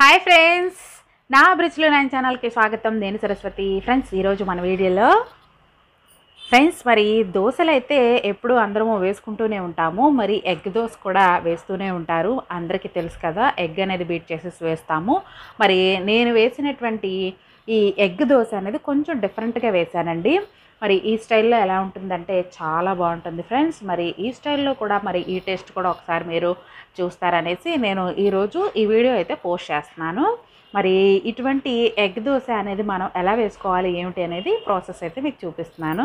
hi friends నా బ్రిడ్జ్లో nine ఛానల్కి స్వాగతం నేను సరస్వతి ఫ్రెండ్స్ ఈరోజు మన వీడియోలో ఫ్రెండ్స్ మరి దోశలు అయితే ఎప్పుడు అందరము వేసుకుంటూనే ఉంటాము మరి ఎగ్ దోశ కూడా వేస్తూనే ఉంటారు అందరికీ తెలుసు కదా ఎగ్ అనేది బీట్ చేసేసి వేస్తాము మరి నేను వేసినటువంటి ఈ ఎగ్ దోశ అనేది కొంచెం డిఫరెంట్గా వేశానండి మరి ఈ స్టైల్లో ఎలా ఉంటుందంటే చాలా బాగుంటుంది ఫ్రెండ్స్ మరి ఈ స్టైల్లో కూడా మరి ఈ టేస్ట్ కూడా ఒకసారి మీరు చూస్తారనేసి నేను ఈరోజు ఈ వీడియో అయితే పోస్ట్ చేస్తున్నాను మరి ఇటువంటి ఎగ్ దోశ అనేది మనం ఎలా వేసుకోవాలి ఏమిటి అనేది ప్రాసెస్ అయితే మీకు చూపిస్తున్నాను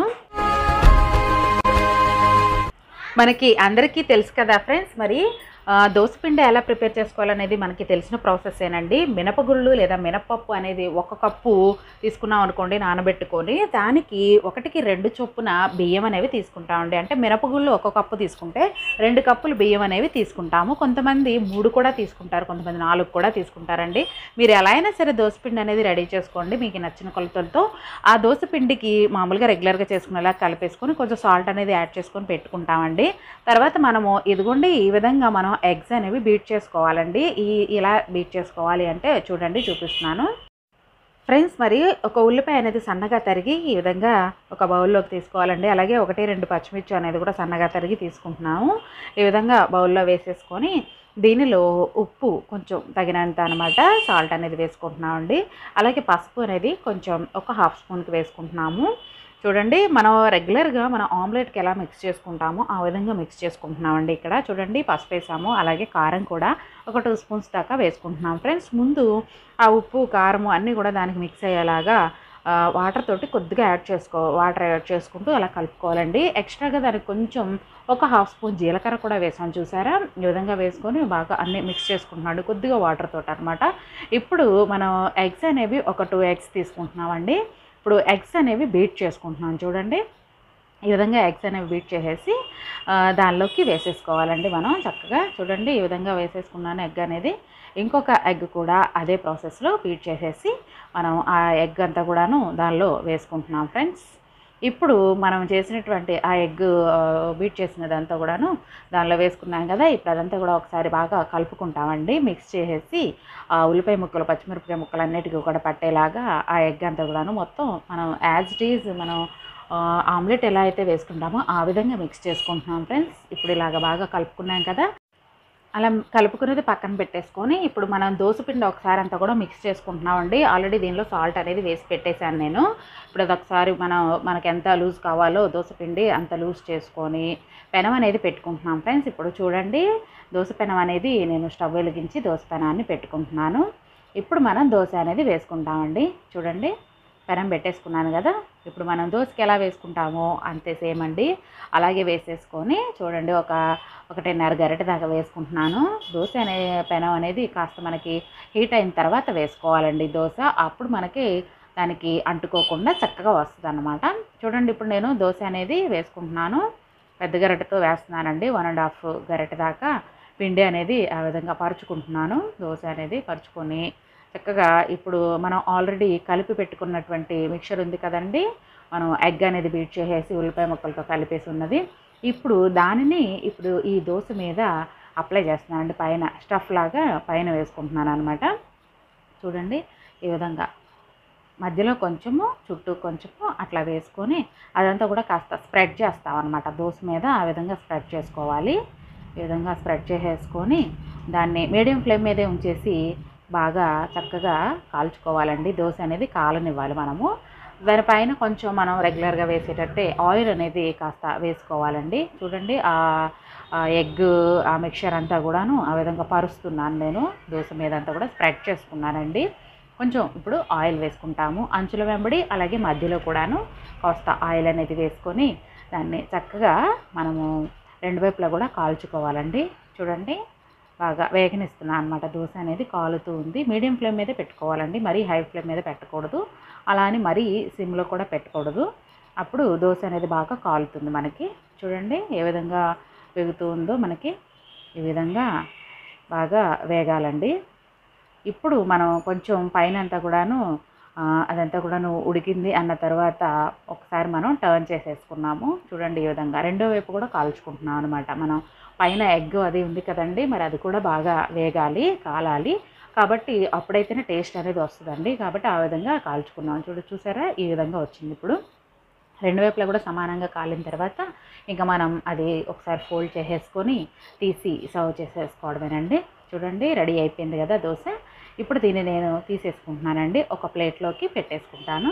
మనకి అందరికీ తెలుసు కదా ఫ్రెండ్స్ మరి ఆ, దోసపిండి ఎలా ప్రిపేర్ చేసుకోవాలనేది మనకి తెలిసిన ప్రాసెసేనండి మినపగుళ్ళు లేదా మినపప్పు అనేది ఒక కప్పు తీసుకున్నాం అనుకోండి నానబెట్టుకొని దానికి ఒకటికి రెండు చొప్పున బియ్యం అనేవి తీసుకుంటామండి అంటే మినపగుళ్ళు ఒక కప్పు తీసుకుంటే రెండు కప్పులు బియ్యం అనేవి తీసుకుంటాము కొంతమంది మూడు కూడా తీసుకుంటారు కొంతమంది నాలుగు కూడా తీసుకుంటారండి మీరు ఎలా అయినా సరే దోసపిండి అనేది రెడీ చేసుకోండి మీకు నచ్చిన కొలతలతో ఆ దోసపిండికి మామూలుగా రెగ్యులర్గా చేసుకునేలా కలిపేసుకొని కొంచెం సాల్ట్ అనేది యాడ్ చేసుకొని పెట్టుకుంటామండి తర్వాత మనము ఇదిగోండి ఈ విధంగా మనం ఎగ్స్ అనేవి బీట్ చేసుకోవాలండి ఈ ఇలా బీట్ చేసుకోవాలి అంటే చూడండి చూపిస్తున్నాను ఫ్రెండ్స్ మరి ఒక ఉల్లిపాయ అనేది సన్నగా తరిగి ఈ విధంగా ఒక బౌల్లోకి తీసుకోవాలండి అలాగే ఒకటి రెండు పచ్చిమిర్చి అనేది కూడా సన్నగా తరిగి తీసుకుంటున్నాము ఈ విధంగా బౌల్లో వేసేసుకొని దీనిలో ఉప్పు కొంచెం తగినంత అనమాట సాల్ట్ అనేది వేసుకుంటున్నామండి అలాగే పసుపు అనేది కొంచెం ఒక హాఫ్ స్పూన్కి వేసుకుంటున్నాము చూడండి మనం రెగ్యులర్గా మనం ఆమ్లెట్కి ఎలా మిక్స్ చేసుకుంటామో ఆ విధంగా మిక్స్ చేసుకుంటున్నామండి ఇక్కడ చూడండి పసుపు వేసాము అలాగే కారం కూడా ఒక టూ స్పూన్స్ దాకా వేసుకుంటున్నాం ఫ్రెండ్స్ ముందు ఆ ఉప్పు కారము అన్నీ కూడా దానికి మిక్స్ అయ్యేలాగా ఆ, వాటర్ తోటి కొద్దిగా యాడ్ చేసుకో వాటర్ యాడ్ చేసుకుంటూ అలా కలుపుకోవాలండి ఎక్స్ట్రాగా దానికి కొంచెం ఒక హాఫ్ స్పూన్ జీలకర్ర కూడా వేసాను చూసారా ఈ విధంగా వేసుకొని బాగా అన్నీ మిక్స్ చేసుకుంటున్నాడు కొద్దిగా వాటర్ తోటి అనమాట ఇప్పుడు మనం ఎగ్స్ అనేవి ఒక టూ ఎగ్స్ తీసుకుంటున్నామండి ఇప్పుడు ఎగ్స్ అనేవి బీట్ చేసుకుంటున్నాం చూడండి ఈ విధంగా ఎగ్స్ అనేవి బీట్ చేసేసి ఆ, దానిలోకి వేసేసుకోవాలండి మనం చక్కగా చూడండి ఈ విధంగా వేసేసుకున్నాను ఎగ్ అనేది ఇంకొక ఎగ్ కూడా అదే ప్రాసెస్లో బీట్ చేసేసి మనం ఆ ఎగ్ అంతా కూడాను దానిలో వేసుకుంటున్నాం ఫ్రెండ్స్ ఇప్పుడు మనం చేసినటువంటి ఆ ఎగ్ బీట్ చేసినదంతా కూడాను దానిలో వేసుకున్నాం కదా ఇప్పుడు అదంతా కూడా ఒకసారి బాగా కలుపుకుంటామండి మిక్స్ చేసేసి ఆ ఉల్లిపాయ ముక్కలు పచ్చిమిరపకాయ ముక్కలు అన్నిటికీ కూడా పట్టేలాగా ఆ ఎగ్ అంతా కూడాను మొత్తం మనం యాజ్ ఇట్ ఈజ్ మనం ఆ, ఆమ్లెట్ ఎలా అయితే వేసుకుంటామో ఆ విధంగా మిక్స్ చేసుకుంటున్నాం ఫ్రెండ్స్ ఇప్పుడు ఇలాగ బాగా కలుపుకున్నాం కదా అలా కలుపుకునేది పక్కన పెట్టేసుకొని ఇప్పుడు మనం దోసపిండి ఒకసారి అంతా కూడా మిక్స్ చేసుకుంటున్నామండి ఆల్రెడీ దీనిలో సాల్ట్ అనేది వేసి పెట్టేశాను నేను ఇప్పుడు అది ఒకసారి మనం మనకి ఎంత లూజ్ కావాలో దోసపిండి అంత లూజ్ చేసుకొని పెనం అనేది పెట్టుకుంటున్నాం ఫ్రెండ్స్ ఇప్పుడు చూడండి దోస పెనం అనేది నేను స్టవ్ వెలిగించి దోస పెనాన్ని పెట్టుకుంటున్నాను ఇప్పుడు మనం దోశ అనేది వేసుకుంటామండి చూడండి పెనం పెట్టేసుకున్నాను కదా ఇప్పుడు మనం దోశకి ఎలా వేసుకుంటామో అంతే సేమ్ అండి అలాగే వేసేసుకొని చూడండి ఒక ఒకటిన్నర గరిటె దాకా వేసుకుంటున్నాను దోశ అనే పెనం అనేది కాస్త మనకి హీట్ అయిన తర్వాత వేసుకోవాలండి దోశ అప్పుడు మనకి దానికి అంటుకోకుండా చక్కగా వస్తుంది అనమాట చూడండి ఇప్పుడు నేను దోశ అనేది వేసుకుంటున్నాను పెద్ద గరిటెతో వేస్తున్నానండి వన్ అండ్ హాఫ్ గరిటె దాకా పిండి అనేది ఆ విధంగా పరుచుకుంటున్నాను దోశ అనేది పరుచుకొని చక్కగా ఇప్పుడు మనం ఆల్రెడీ కలిపి పెట్టుకున్నటువంటి మిక్చర్ ఉంది కదండి మనం ఎగ్ అనేది బీట్ చేసేసి ఉల్లిపాయ ముక్కలతో కలిపేసి ఉన్నది ఇప్పుడు దానిని ఇప్పుడు ఈ దోశ మీద అప్లై చేస్తున్నానండి పైన స్టఫ్ లాగా పైన వేసుకుంటున్నాను అనమాట చూడండి ఈ విధంగా మధ్యలో కొంచెము చుట్టూ కొంచెము అట్లా వేసుకొని అదంతా కూడా కాస్త స్ప్రెడ్ చేస్తాం అనమాట దోశ మీద ఆ విధంగా స్ప్రెడ్ చేసుకోవాలి ఈ విధంగా స్ప్రెడ్ చేసేసుకొని దాన్ని మీడియం ఫ్లేమ్ మీదే ఉంచేసి బాగా చక్కగా కాల్చుకోవాలండి దోశ అనేది కాలనివ్వాలి మనము దానిపైన కొంచెం మనం రెగ్యులర్గా వేసేటట్టే ఆయిల్ అనేది కాస్త వేసుకోవాలండి చూడండి ఆ ఆ ఎగ్ ఆ మిక్చర్ అంతా కూడాను ఆ విధంగా పరుస్తున్నాను నేను దోశ మీద అంతా కూడా స్ప్రెడ్ చేసుకున్నానండి కొంచెం ఇప్పుడు ఆయిల్ వేసుకుంటాము అంచుల వెంబడి అలాగే మధ్యలో కూడాను కాస్త ఆయిల్ అనేది వేసుకొని దాన్ని చక్కగా మనము రెండు వైపులా కూడా కాల్చుకోవాలండి చూడండి బాగా వేగనిస్తున్నాను అనమాట దోశ అనేది కాలుతూ ఉంది మీడియం ఫ్లేమ్ మీద పెట్టుకోవాలండి మరీ హై ఫ్లేమ్ మీద పెట్టకూడదు అలా అని మరీ సిమ్లో కూడా పెట్టకూడదు అప్పుడు దోశ అనేది బాగా కాలుతుంది మనకి చూడండి ఏ విధంగా వేగుతూ ఉందో మనకి ఈ విధంగా బాగా వేగాలండి ఇప్పుడు మనం కొంచెం పైన అంతా కూడాను ఆ, అదంతా కూడాను ఉడికింది అన్న తర్వాత ఒకసారి మనం టర్న్ చేసేసుకున్నాము చూడండి ఈ విధంగా రెండో వైపు కూడా కాల్చుకుంటున్నాం అనమాట మనం పైన ఎగ్ అది ఉంది కదండి మరి అది కూడా బాగా వేగాలి కాలాలి కాబట్టి అప్పుడైతేనే టేస్ట్ అనేది వస్తుందండి కాబట్టి ఆ విధంగా కాల్చుకున్నాం చూడు చూసారా ఈ విధంగా వచ్చింది ఇప్పుడు రెండు వైపులా కూడా సమానంగా కాలిన తర్వాత ఇంకా మనం అది ఒకసారి ఫోల్డ్ చేసేసుకొని తీసి సర్వ్ చేసేసుకోవడమేనండి చూడండి రెడీ అయిపోయింది కదా దోశ ఇప్పుడు దీన్ని నేను తీసేసుకుంటున్నానండి ఒక ప్లేట్లోకి పెట్టేసుకుంటాను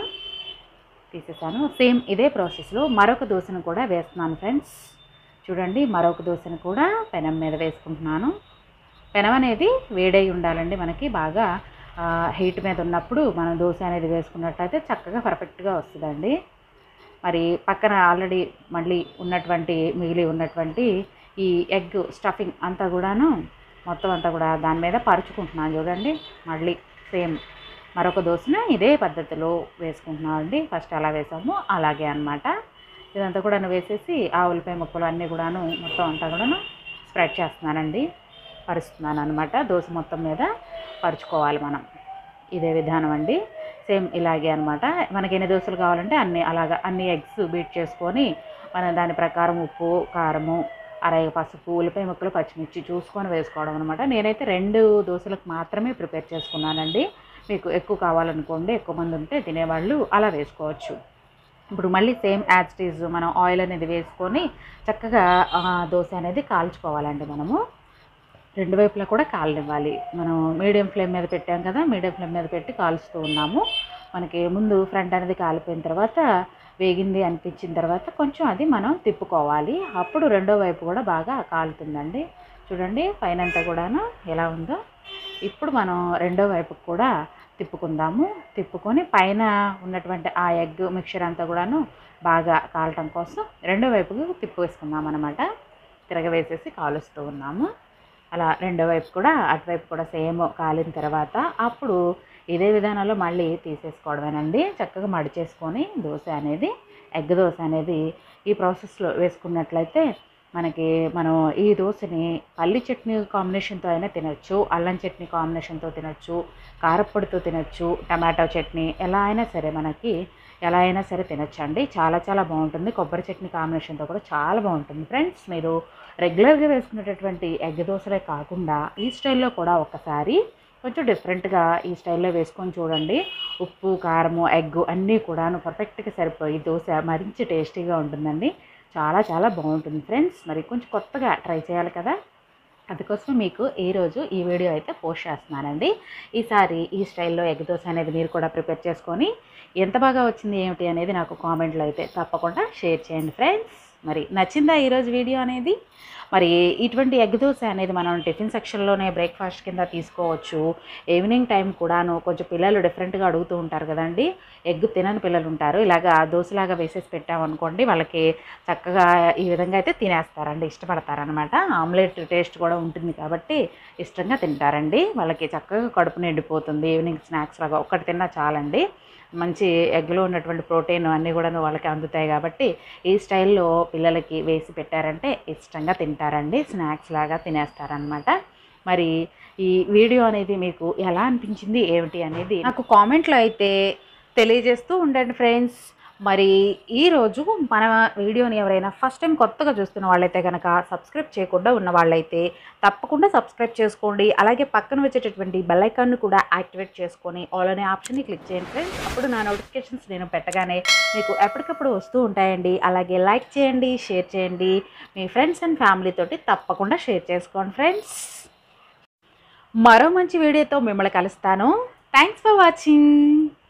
తీసేసాను సేమ్ ఇదే ప్రాసెస్లో మరొక దోశను కూడా వేస్తున్నాను ఫ్రెండ్స్ చూడండి మరొక దోశను కూడా పెనం మీద వేసుకుంటున్నాను పెనం అనేది వేడై ఉండాలండి మనకి బాగా హీట్ మీద ఉన్నప్పుడు మనం దోశ అనేది వేసుకున్నట్టయితే చక్కగా పర్ఫెక్ట్గా వస్తుందండి మరి పక్కన ఆల్రెడీ మళ్ళీ ఉన్నటువంటి మిగిలి ఉన్నటువంటి ఈ ఎగ్ స్టఫింగ్ అంతా కూడాను మొత్తం అంతా కూడా దాని మీద పరుచుకుంటున్నాను చూడండి మళ్ళీ సేమ్ మరొక దోశను ఇదే పద్ధతిలో వేసుకుంటున్నాం అండి ఫస్ట్ అలా వేసాము అలాగే అన్నమాట ఇదంతా కూడా వేసేసి ఆ ఉల్లిపాయ ముక్కలు అన్నీ కూడాను మొత్తం అంతా కూడాను స్ప్రెడ్ చేస్తున్నానండి పరుస్తున్నాను అనమాట దోశ మొత్తం మీద పరుచుకోవాలి మనం ఇదే విధానం అండి సేమ్ ఇలాగే అనమాట మనకి ఎన్ని దోశలు కావాలంటే అన్ని అలాగా అన్ని ఎగ్స్ బీట్ చేసుకొని మనం దాని ప్రకారం ఉప్పు కారము అరగ పసుపు ఉల్లిపాయ ముక్కలు పచ్చిమిర్చి చూసుకొని వేసుకోవడం అనమాట నేనైతే రెండు దోశలకు మాత్రమే ప్రిపేర్ చేసుకున్నానండి మీకు ఎక్కువ కావాలనుకోండి ఎక్కువ మంది ఉంటే తినేవాళ్ళు అలా వేసుకోవచ్చు ఇప్పుడు మళ్ళీ సేమ్ యాజ్ టీజ్ మనం ఆయిల్ అనేది వేసుకొని చక్కగా ఆ, దోశ అనేది కాల్చుకోవాలండి మనము రెండు వైపులా కూడా కాలనివ్వాలి మనం మీడియం ఫ్లేమ్ మీద పెట్టాం కదా మీడియం ఫ్లేమ్ మీద పెట్టి కాల్చుతూ ఉన్నాము మనకి ముందు ఫ్రంట్ అనేది కాలిపోయిన తర్వాత వేగింది అనిపించిన తర్వాత కొంచెం అది మనం తిప్పుకోవాలి అప్పుడు రెండో వైపు కూడా బాగా కాలుతుందండి చూడండి పైన అంతా కూడాను ఎలా ఉందో ఇప్పుడు మనం రెండో వైపుకు కూడా తిప్పుకుందాము తిప్పుకొని పైన ఉన్నటువంటి ఆ ఎగ్ మిక్చర్ అంతా కూడాను బాగా కాలటం కోసం రెండో వైపుకు తిప్పు వేసుకుందాం అనమాట తిరగవేసేసి కాలుస్తూ ఉన్నాము అలా రెండో వైపు కూడా అటువైపు కూడా సేమ్ కాలిన తర్వాత అప్పుడు ఇదే విధానంలో మళ్ళీ తీసేసుకోవడమేనండి చక్కగా మడిచేసుకొని దోశ అనేది ఎగ్ దోశ అనేది ఈ ప్రాసెస్లో వేసుకున్నట్లయితే మనకి మనం ఈ దోశని పల్లి చట్నీ కాంబినేషన్తో అయినా తినచ్చు అల్లం చట్నీ కాంబినేషన్తో తినచ్చు కారప్పొడితో తినచ్చు టమాటో చట్నీ ఎలా అయినా సరే మనకి ఎలా అయినా సరే తినచ్చండి చాలా చాలా బాగుంటుంది కొబ్బరి చట్నీ కాంబినేషన్తో కూడా చాలా బాగుంటుంది ఫ్రెండ్స్ మీరు రెగ్యులర్గా వేసుకునేటటువంటి ఎగ్ దోశలే కాకుండా ఈ స్టైల్లో కూడా ఒకసారి కొంచెం డిఫరెంట్గా ఈ స్టైల్లో వేసుకొని చూడండి ఉప్పు కారము ఎగ్ అన్నీ కూడాను పర్ఫెక్ట్గా సరిపోయి దోశ మరించి టేస్టీగా ఉంటుందండి చాలా చాలా బాగుంటుంది ఫ్రెండ్స్ మరి కొంచెం కొత్తగా ట్రై చేయాలి కదా అందుకోసం మీకు ఈరోజు ఈ వీడియో అయితే పోస్ట్ చేస్తున్నానండి ఈసారి ఈ స్టైల్లో ఎగ్ దోశ అనేది మీరు కూడా ప్రిపేర్ చేసుకొని ఎంత బాగా వచ్చింది ఏమిటి అనేది నాకు కామెంట్లో అయితే తప్పకుండా షేర్ చేయండి ఫ్రెండ్స్ మరి నచ్చిందా ఈరోజు వీడియో అనేది మరి ఇటువంటి ఎగ్ దోశ అనేది మనం టిఫిన్ సెక్షన్లోనే బ్రేక్ఫాస్ట్ కింద తీసుకోవచ్చు ఈవినింగ్ టైం కూడాను కొంచెం పిల్లలు డిఫరెంట్గా అడుగుతూ ఉంటారు కదండి ఎగ్ తినని పిల్లలు ఉంటారు ఇలాగా దోశలాగా వేసేసి పెట్టామనుకోండి వాళ్ళకి చక్కగా ఈ విధంగా అయితే తినేస్తారండి ఇష్టపడతారనమాట ఆమ్లెట్ టేస్ట్ కూడా ఉంటుంది కాబట్టి ఇష్టంగా తింటారండి వాళ్ళకి చక్కగా కడుపు నిండిపోతుంది ఈవినింగ్ స్నాక్స్ లాగా ఒక్కటి తిన్నా చాలండి మంచి ఎగ్లో ఉన్నటువంటి ప్రోటీన్ అన్నీ కూడా వాళ్ళకి అందుతాయి కాబట్టి ఈ స్టైల్లో పిల్లలకి వేసి పెట్టారంటే ఇష్టంగా తింటారండి స్నాక్స్ లాగా తినేస్తారనమాట మరి ఈ వీడియో అనేది మీకు ఎలా అనిపించింది ఏమిటి అనేది నాకు కామెంట్లో అయితే తెలియజేస్తూ ఉండండి ఫ్రెండ్స్ మరి ఈరోజు మన వీడియోని ఎవరైనా ఫస్ట్ టైం కొత్తగా చూస్తున్న వాళ్ళైతే కనుక సబ్స్క్రైబ్ చేయకుండా ఉన్న వాళ్ళైతే తప్పకుండా సబ్స్క్రైబ్ చేసుకోండి అలాగే పక్కన వచ్చేటటువంటి బెల్ ఐకాన్ను కూడా యాక్టివేట్ చేసుకొని ఆల్ అనే ఆప్షన్ని క్లిక్ చేయండి ఫ్రెండ్స్ అప్పుడు నా నోటిఫికేషన్స్ నేను పెట్టగానే మీకు ఎప్పటికప్పుడు వస్తూ ఉంటాయండి అలాగే లైక్ చేయండి షేర్ చేయండి మీ ఫ్రెండ్స్ అండ్ ఫ్యామిలీ తోటి తప్పకుండా షేర్ చేసుకోండి ఫ్రెండ్స్ మరో మంచి వీడియోతో మిమ్మల్ని కలుస్తాను థ్యాంక్స్ ఫర్ వాచింగ్